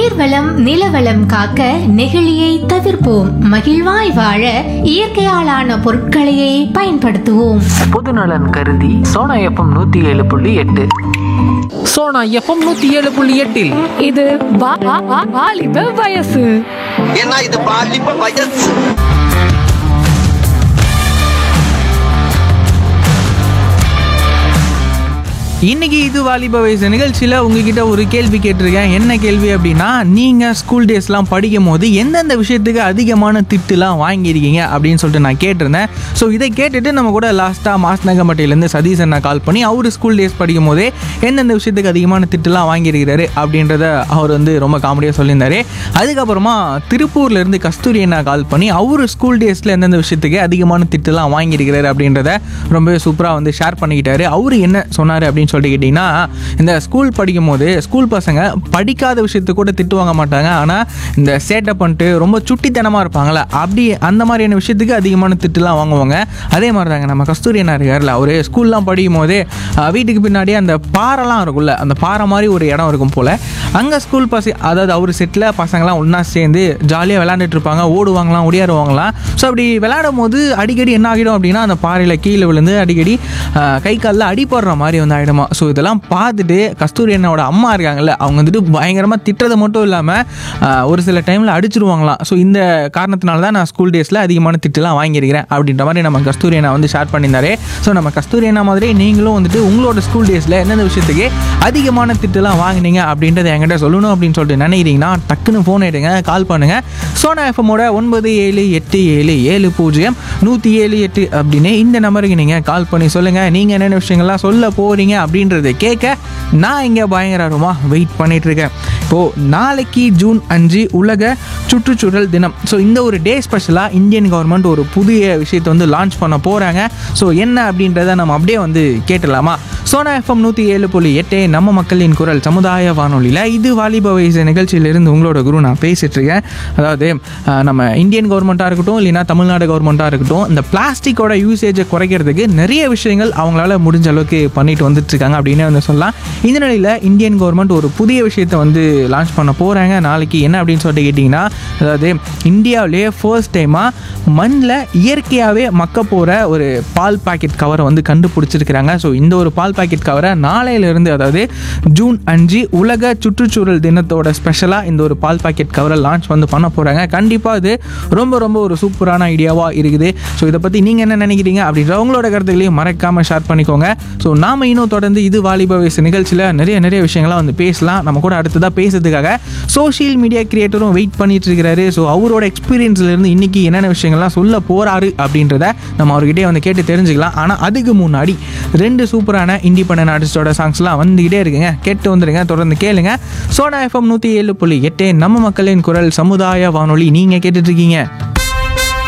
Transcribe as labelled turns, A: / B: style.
A: நீர்வளம் நிலவளம் காக்க நெகிழியை தவிர்ப்போம் மகிழ்வாய் வாழ இயற்கையாலான பொருட்களையே பயன்படுத்துவோம்
B: பொதுநலன் கருதி சோனா எஃப்எம் நூத்தி ஏழு புள்ளி எட்டு
C: சோனா எஃப்எம் நூத்தி ஏழு புள்ளி எட்டில்
D: இது வா- வா- வா- வாலிப வயசு
E: ஏன்னா இது பாலிப்ப வயசு
F: இன்னைக்கு இது வாலிப வயசு நிகழ்ச்சியில் உங்ககிட்ட ஒரு கேள்வி கேட்டிருக்கேன் என்ன கேள்வி அப்படின்னா நீங்கள் ஸ்கூல் டேஸ்லாம் படிக்கும் போது எந்தெந்த விஷயத்துக்கு அதிகமான திட்டுலாம் வாங்கியிருக்கீங்க அப்படின்னு சொல்லிட்டு நான் கேட்டிருந்தேன் ஸோ இதை கேட்டுட்டு நம்ம கூட லாஸ்ட்டாக மாஸ்நகம்பட்டியிலேருந்து சதீஷ் அண்ணா கால் பண்ணி அவர் ஸ்கூல் டேஸ் படிக்கும் போதே எந்தெந்த விஷயத்துக்கு அதிகமான திட்டுலாம் வாங்கியிருக்கிறாரு அப்படின்றத அவர் வந்து ரொம்ப காமெடியாக சொல்லியிருந்தாரு அதுக்கப்புறமா திருப்பூர்லேருந்து கஸ்தூரி அண்ணா கால் பண்ணி அவர் ஸ்கூல் டேஸில் எந்தெந்த விஷயத்துக்கு அதிகமான திட்டுலாம் வாங்கியிருக்கிறாரு அப்படின்றத ரொம்பவே சூப்பராக வந்து ஷேர் பண்ணிக்கிட்டாரு அவர் என்ன சொன்னார் அப்படின்னு சொல்லிட்டு கேட்டிங்கன்னா இந்த ஸ்கூல் படிக்கும் போது ஸ்கூல் பசங்க படிக்காத விஷயத்துக்கு கூட திட்டு வாங்க மாட்டாங்க ஆனால் இந்த சேட்டை பண்ணிட்டு ரொம்ப சுட்டித்தனமாக இருப்பாங்களே அப்படி அந்த மாதிரியான விஷயத்துக்கு அதிகமான திட்டுலாம் வாங்குவாங்க அதே மாதிரி தாங்க நம்ம கஸ்தூரி அண்ணா இருக்கார்ல அவர் ஸ்கூல்லாம் படிக்கும் போதே அஹ், வீட்டுக்கு பின்னாடியே அந்த பாறைலாம் இருக்கும்ல அந்த பாறை மாதிரி ஒரு இடம் இருக்கும் போல் அங்கே ஸ்கூல் பசங்க அதாவது அவர் செட்டில் பசங்களாம் ஒன்றா சேர்ந்து ஜாலியாக விளையாண்டுட்டு இருப்பாங்க ஓடுவாங்களாம் ஓடியாருவாங்களாம் ஸோ அப்படி விளையாடும் போது அடிக்கடி என்ன ஆகிடும் அப்படின்னா அந்த பாறையில் கீழே விழுந்து அடிக்கடி அஹ், கை காலில் அடிபடுற மாதிரி வந்து ஆகிடுமா ஸோ இதெல்லாம் பார்த்துட்டு கஸ்தூரி அண்ணாவோட அம்மா இருக்காங்கல்ல அவங்க வந்துட்டு பயங்கரமாக திட்டுறது மட்டும் இல்லாமல் ஒரு சில டைமில் அடிச்சிருவாங்களாம் ஸோ இந்த காரணத்தினால தான் நான் ஸ்கூல் டேஸில் அதிகமான திட்டுலாம் வாங்கியிருக்கிறேன் அப்படின்ற மாதிரி நம்ம கஸ்தூரி அண்ணா வந்து ஷேர் பண்ணியிருந்தாரு ஸோ நம்ம கஸ்தூரி அண்ணா மாதிரி நீங்களும் வந்துட்டு உங்களோட ஸ்கூல் டேஸில் எந்தெந்த விஷயத்துக்கு அதிகமான திட்டுலாம் வாங்கினீங்க அப்படின்றத என்கிட்ட சொல்லணும் அப்படின்னு சொல்லிட்டு நினைக்கிறீங்கன்னா டக்குன்னு ஃபோன் எடுங்க கால் பண்ணுங்கள் சோனா எஃப்எம்மோட ஒன்பது ஏழு எட்டு ஏழு ஏழு பூஜ்ஜியம் நூற்றி ஏழு எட்டு அப்படின்னு இந்த நம்பருக்கு நீங்கள் கால் பண்ணி சொல்லுங்கள் நீங்கள் என்னென்ன விஷயங்கள்லாம் சொல்ல போகிறீங்க அப்படின்றத கேட்க நான் இங்கே பயங்கரமாக வெயிட் பண்ணிட்டு இருக்கேன் இப்போது நாளைக்கு ஜூன் அஞ்சு உலக சுற்றுச்சூழல் தினம் ஸோ இந்த ஒரு டே ஸ்பெஷலாக இந்தியன் கவர்மெண்ட் ஒரு புதிய விஷயத்தை வந்து லான்ச் பண்ண போகிறாங்க ஸோ என்ன அப்படின்றத நம்ம அப்படியே வந்து கேட்டலாமா சோனா எஃப்எம் நூற்றி ஏழு புள்ளி எட்டு நம்ம மக்களின் குரல் சமுதாய வானொலியில் இது வாலிப வயசு நிகழ்ச்சியிலிருந்து உங்களோட குரு நான் பேசிட்டு இருக்கேன் அதாவது அஹ், நம்ம இந்தியன் கவர்மெண்ட்டாக இருக்கட்டும் இல்லைன்னா தமிழ்நாடு கவர்மெண்ட்டாக இருக்கட்டும் இந்த பிளாஸ்டிக்கோட யூசேஜை குறைக்கிறதுக்கு நிறைய விஷயங்கள் அவங்களால முடிஞ்ச அளவுக்கு பண்ணிட்டு வந்துட்டு இருக்காங்க அப்படின்னே வந்து சொல்லலாம் இந்த நிலையில் இந்தியன் கவர்மெண்ட் ஒரு புதிய விஷயத்தை வந்து லான்ச் பண்ண போகிறாங்க நாளைக்கு என்ன அப்படின்னு சொல்லிட்டு கேட்டிங்கன்னா அதாவது இந்தியாவிலேயே ஃபர்ஸ்ட் டைமாக மண்ணில் இயற்கையாகவே மக்க போகிற ஒரு பால் பாக்கெட் கவரை வந்து கண்டுபிடிச்சிருக்கிறாங்க ஸோ இந்த ஒரு பால் பாக்கெட் கவரை நாளையிலிருந்து அதாவது ஜூன் அஞ்சு உலக சுற்றுச்சூழல் தினத்தோட ஸ்பெஷலாக இந்த ஒரு பால் பாக்கெட் கவரை லான்ச் வந்து பண்ண போகிறாங்க கண்டிப்பாக இது ரொம்ப ரொம்ப ஒரு சூப்பரான ஐடியாவாக இருக்குது ஸோ இதை பற்றி நீங்கள் என்ன நினைக்கிறீங்க அப்படின்ற உங்களோட கருத்துக்களையும் மறக்காமல் ஷேர் பண்ணிக்கோங்க ஸோ நாம இன்னும் தொடர்ந்து இது வாலிப வயசு நிகழ்ச்சியில் நிறைய நிறைய விஷயங்கள்லாம் வந்து பேசலாம் நம்ம கூட அடுத்ததாக பேசுறதுக்காக சோஷியல் மீடியா கிரியேட்டரும் வெயிட் பண்ணிட்டு இருக்கிறாரு ஸோ அவரோட எக்ஸ்பீரியன்ஸ்ல இருந்து இன்னைக்கு என்னென்ன விஷயங்கள்லாம் சொல்ல போறாரு அப்படின்றத நம்ம அவர்கிட்டே வந்து கேட்டு தெரிஞ்சுக்கலாம் ஆனால் அதுக்கு முன்னாடி ரெண்டு சூப்பரான இண்டிபெண்டன்ட் ஆர்டிஸ்டோட சாங்ஸ்லாம் வந்துகிட்டே இருக்குங்க கேட்டு வந்துருங்க தொடர்ந்து கேளுங்க சோனா எஃப்எம் நூற்றி ஏழு புள்ளி எட்டு நம்ம மக்களின் குரல் சமுதாய வானொலி நீங்கள் கேட்டுட்டு இருக்கீங்க